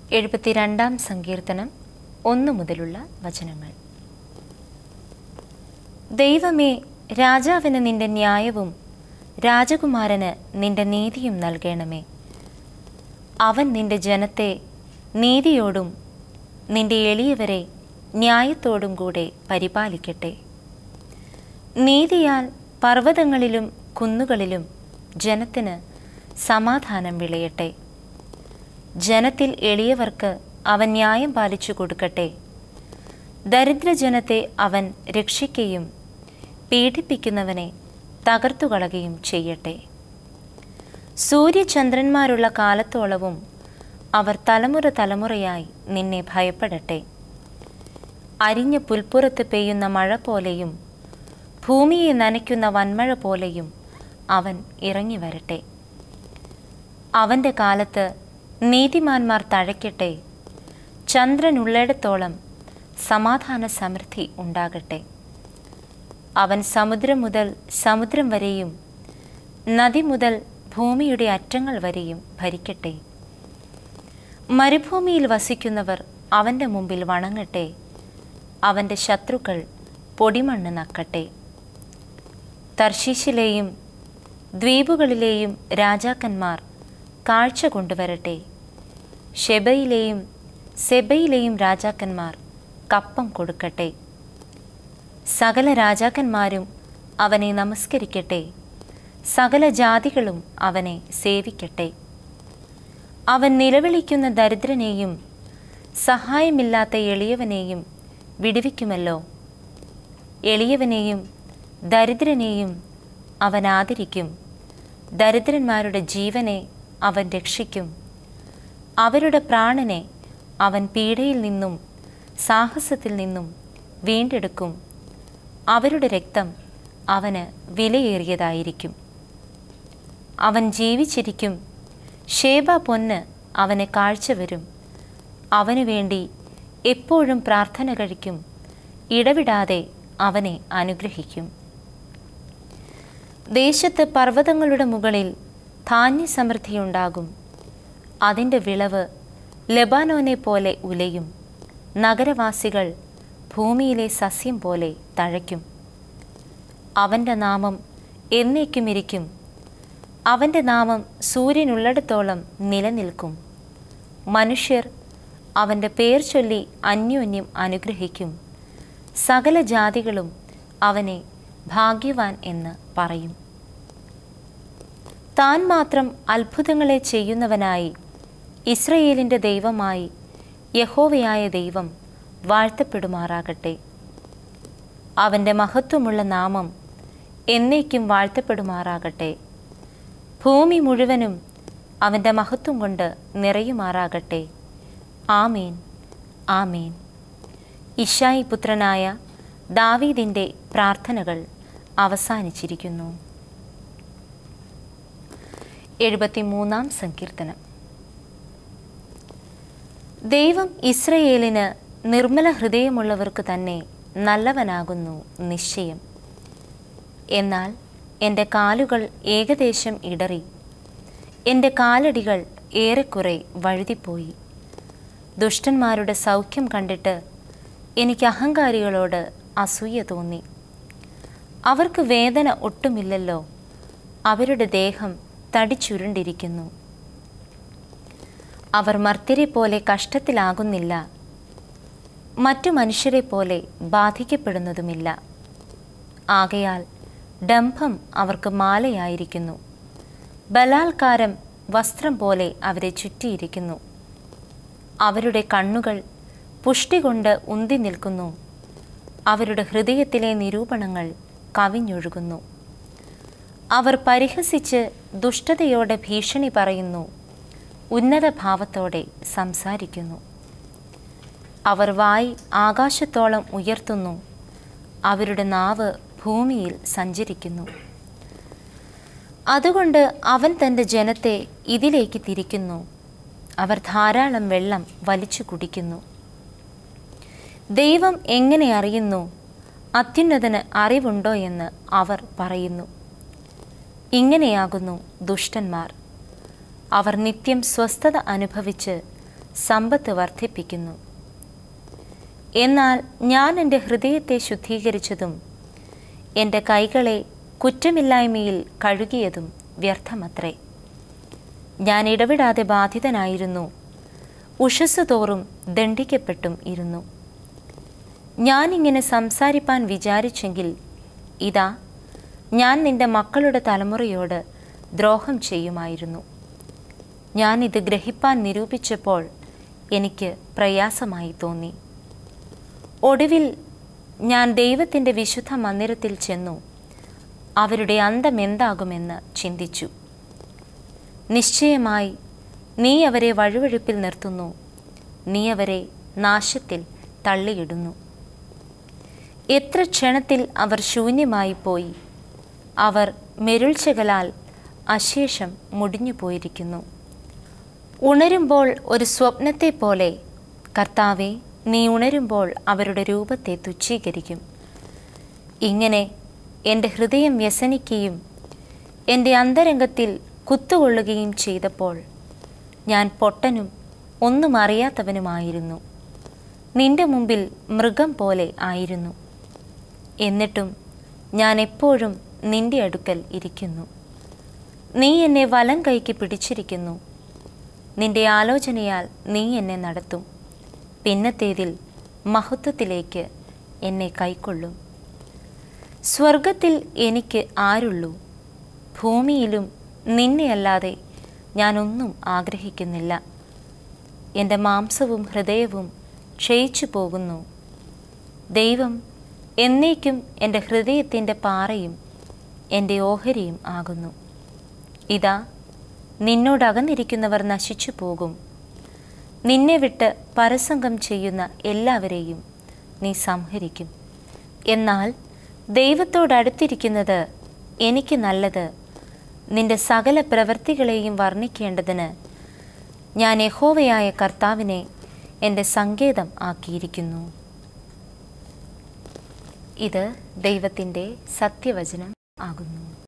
എഴുപത്തിരണ്ടാം സങ്കീർത്തനം ഒന്നു മുതലുള്ള വചനങ്ങൾ ദൈവമേ രാജാവിന് നിന്റെ ന്യായവും രാജകുമാരന് നിന്റെ നീതിയും നൽകണമേ അവൻ നിന്റെ ജനത്തെ നീതിയോടും നിന്റെ എളിയവരെ ന്യായത്തോടും കൂടെ പരിപാലിക്കട്ടെ നീതിയാൽ പർവ്വതങ്ങളിലും കുന്നുകളിലും ജനത്തിന് സമാധാനം വിളയട്ടെ ജനത്തിൽ എളിയവർക്ക് അവൻ ന്യായം പാലിച്ചു കൊടുക്കട്ടെ ദരിദ്രജനത്തെ അവൻ രക്ഷിക്കുകയും പീഡിപ്പിക്കുന്നവനെ തകർത്തുകളയുകയും ചെയ്യട്ടെ സൂര്യചന്ദ്രന്മാരുള്ള കാലത്തോളവും അവർ തലമുറ തലമുറയായി നിന്നെ ഭയപ്പെടട്ടെ അരിഞ്ഞ പുൽപ്പുറത്ത് പെയ്യുന്ന മഴ പോലെയും ഭൂമിയെ നനയ്ക്കുന്ന വൻമഴ പോലെയും അവൻ ഇറങ്ങി വരട്ടെ അവൻ്റെ കാലത്ത് നീതിമാന്മാർ തഴയ്ക്കട്ടെ ചന്ദ്രൻ ഉള്ളിടത്തോളം സമാധാന സമൃദ്ധി ഉണ്ടാകട്ടെ അവൻ സമുദ്രം മുതൽ സമുദ്രം വരെയും നദി മുതൽ ഭൂമിയുടെ അറ്റങ്ങൾ വരെയും ഭരിക്കട്ടെ മരുഭൂമിയിൽ വസിക്കുന്നവർ അവൻ്റെ മുമ്പിൽ വണങ്ങട്ടെ അവൻ്റെ ശത്രുക്കൾ പൊടിമണ്ണ് നക്കട്ടെ തർശീശിലെയും ദ്വീപുകളിലെയും രാജാക്കന്മാർ കാഴ്ച കൊണ്ടുവരട്ടെ ഷെബയിലെയും സെബയിലെയും രാജാക്കന്മാർ കപ്പം കൊടുക്കട്ടെ സകല രാജാക്കന്മാരും അവനെ നമസ്കരിക്കട്ടെ സകല ജാതികളും അവനെ സേവിക്കട്ടെ അവൻ നിലവിളിക്കുന്ന ദരിദ്രനെയും സഹായമില്ലാത്ത എളിയവനെയും വിടുവിക്കുമല്ലോ എളിയവനെയും ദരിദ്രനെയും അവൻ ആദരിക്കും ദരിദ്രന്മാരുടെ ജീവനെ അവൻ രക്ഷിക്കും അവരുടെ പ്രാണനെ അവൻ പീഡയിൽ നിന്നും സാഹസത്തിൽ നിന്നും വീണ്ടെടുക്കും അവരുടെ രക്തം അവന് വിലയേറിയതായിരിക്കും അവൻ ജീവിച്ചിരിക്കും ഷേബ പൊന്ന് അവന് കാഴ്ചവരും അവനു വേണ്ടി എപ്പോഴും പ്രാർത്ഥന കഴിക്കും ഇടവിടാതെ അവനെ അനുഗ്രഹിക്കും ദേശത്ത് പർവ്വതങ്ങളുടെ മുകളിൽ ധാന്യസമൃദ്ധിയുണ്ടാകും അതിൻ്റെ വിളവ് ലെബാനോനെ പോലെ ഉലയും നഗരവാസികൾ ഭൂമിയിലെ സസ്യം പോലെ തഴയ്ക്കും അവൻ്റെ നാമം എന്നേക്കുമിരിക്കും അവൻ്റെ നാമം സൂര്യനുള്ളിടത്തോളം നിലനിൽക്കും മനുഷ്യർ അവൻ്റെ പേർ ചൊല്ലി അന്യോന്യം അനുഗ്രഹിക്കും സകല ജാതികളും അവനെ ഭാഗ്യവാൻ എന്ന് പറയും താൻ മാത്രം അത്ഭുതങ്ങളെ ചെയ്യുന്നവനായി ഇസ്രയേലിൻ്റെ ദൈവമായി യഹോവയായ ദൈവം വാഴ്ത്തപ്പെടുമാറാകട്ടെ അവൻ്റെ മഹത്വമുള്ള നാമം എന്നേക്കും വാഴ്ത്തപ്പെടുമാറാകട്ടെ ഭൂമി മുഴുവനും അവൻ്റെ മഹത്വം കൊണ്ട് നിറയുമാറാകട്ടെ ആമേൻ ആമേൻ ഇഷായി പുത്രനായ ദാവീദിൻ്റെ പ്രാർത്ഥനകൾ അവസാനിച്ചിരിക്കുന്നു എഴുപത്തിമൂന്നാം സങ്കീർത്തനം ദൈവം ഇസ്രയേലിന് നിർമ്മല ഹൃദയമുള്ളവർക്ക് തന്നെ നല്ലവനാകുന്നു നിശ്ചയം എന്നാൽ എൻ്റെ കാലുകൾ ഏകദേശം ഇടറി എൻ്റെ കാലടികൾ ഏറെക്കുറെ വഴുതിപ്പോയി ദുഷ്ടന്മാരുടെ സൗഖ്യം കണ്ടിട്ട് എനിക്ക് അഹങ്കാരികളോട് അസൂയ തോന്നി അവർക്ക് വേദന ഒട്ടുമില്ലല്ലോ അവരുടെ ദേഹം തടിച്ചുരുണ്ടിരിക്കുന്നു അവർ മർത്യരെ പോലെ കഷ്ടത്തിലാകുന്നില്ല മറ്റു മനുഷ്യരെ പോലെ ബാധിക്കപ്പെടുന്നതുമില്ല ആകയാൽ ഡംഭം അവർക്ക് മാലയായിരിക്കുന്നു ബലാത്കാരം വസ്ത്രം പോലെ അവരെ ചുറ്റിയിരിക്കുന്നു അവരുടെ കണ്ണുകൾ പുഷ്ടി കൊണ്ട് ഉന്തി നിൽക്കുന്നു അവരുടെ ഹൃദയത്തിലെ നിരൂപണങ്ങൾ കവിഞ്ഞൊഴുകുന്നു അവർ പരിഹസിച്ച് ദുഷ്ടതയോടെ ഭീഷണി പറയുന്നു ഉന്നത ഭാവത്തോടെ സംസാരിക്കുന്നു അവർ വായി ആകാശത്തോളം ഉയർത്തുന്നു അവരുടെ നാവ് ഭൂമിയിൽ സഞ്ചരിക്കുന്നു അതുകൊണ്ട് അവൻ തൻ്റെ ജനത്തെ ഇതിലേക്ക് തിരിക്കുന്നു അവർ ധാരാളം വെള്ളം വലിച്ചു കുടിക്കുന്നു ദൈവം എങ്ങനെ അറിയുന്നു അത്യുന്നതന് അറിവുണ്ടോ എന്ന് അവർ പറയുന്നു ഇങ്ങനെയാകുന്നു ദുഷ്ടന്മാർ അവർ നിത്യം സ്വസ്ഥത അനുഭവിച്ച് സമ്പത്ത് വർദ്ധിപ്പിക്കുന്നു എന്നാൽ ഞാൻ എൻ്റെ ഹൃദയത്തെ ശുദ്ധീകരിച്ചതും എൻ്റെ കൈകളെ കുറ്റമില്ലായ്മയിൽ കഴുകിയതും വ്യർത്ഥമത്രേ ഞാൻ ഇടവിടാതെ ബാധിതനായിരുന്നു ഉഷസ് തോറും ദണ്ഡിക്കപ്പെട്ടും ഇരുന്നു ഞാനിങ്ങനെ സംസാരിപ്പാൻ വിചാരിച്ചെങ്കിൽ ഇതാ ഞാൻ നിന്റെ മക്കളുടെ തലമുറയോട് ദ്രോഹം ചെയ്യുമായിരുന്നു ഞാനിത് ഗ്രഹിപ്പാൻ നിരൂപിച്ചപ്പോൾ എനിക്ക് പ്രയാസമായി തോന്നി ഒടുവിൽ ഞാൻ ദൈവത്തിൻ്റെ വിശുദ്ധ മന്ദിരത്തിൽ ചെന്നു അവരുടെ അന്തം എന്താകുമെന്ന് ചിന്തിച്ചു നിശ്ചയമായി നീ അവരെ വഴുവഴുപ്പിൽ നിർത്തുന്നു നീ അവരെ നാശത്തിൽ തള്ളിയിടുന്നു എത്ര ക്ഷണത്തിൽ അവർ ശൂന്യമായി പോയി അവർ മെരുൾച്ചകളാൽ അശേഷം മുടിഞ്ഞു പോയിരിക്കുന്നു ഉണരുമ്പോൾ ഒരു സ്വപ്നത്തെ പോലെ കർത്താവെ നീ ഉണരുമ്പോൾ അവരുടെ രൂപത്തെ തുച്ഛീകരിക്കും ഇങ്ങനെ എൻ്റെ ഹൃദയം വ്യസനിക്കുകയും എൻ്റെ അന്തരംഗത്തിൽ കുത്തുകൊള്ളുകയും ചെയ്തപ്പോൾ ഞാൻ പൊട്ടനും ഒന്നും അറിയാത്തവനുമായിരുന്നു നിന്റെ മുമ്പിൽ മൃഗം പോലെ ആയിരുന്നു എന്നിട്ടും ഞാൻ എപ്പോഴും നിന്റെ അടുക്കൽ ഇരിക്കുന്നു നീ എന്നെ വലം കൈക്ക് പിടിച്ചിരിക്കുന്നു നിന്റെ ആലോചനയാൽ നീ എന്നെ നടത്തും പിന്നത്തേതിൽ മഹത്വത്തിലേക്ക് എന്നെ കൈക്കൊള്ളും സ്വർഗത്തിൽ എനിക്ക് ആരുള്ളൂ ഭൂമിയിലും നിന്നെയല്ലാതെ ഞാനൊന്നും ആഗ്രഹിക്കുന്നില്ല എൻ്റെ മാംസവും ഹൃദയവും ക്ഷയിച്ചു പോകുന്നു ദൈവം എന്നേക്കും എൻ്റെ ഹൃദയത്തിൻ്റെ പാറയും എൻ്റെ ഓഹരിയും ആകുന്നു ഇതാ നിന്നോടകന്നിരിക്കുന്നവർ നശിച്ചു പോകും നിന്നെ വിട്ട് പരസംഗം ചെയ്യുന്ന എല്ലാവരെയും നീ സംഹരിക്കും എന്നാൽ ദൈവത്തോടടുത്തിരിക്കുന്നത് എനിക്ക് നല്ലത് നിന്റെ സകല പ്രവൃത്തികളെയും വർണ്ണിക്കേണ്ടതിന് ഞാൻ യഹോവയായ കർത്താവിനെ എൻ്റെ സങ്കേതം ആക്കിയിരിക്കുന്നു ഇത് ദൈവത്തിൻ്റെ സത്യവചനം ആകുന്നു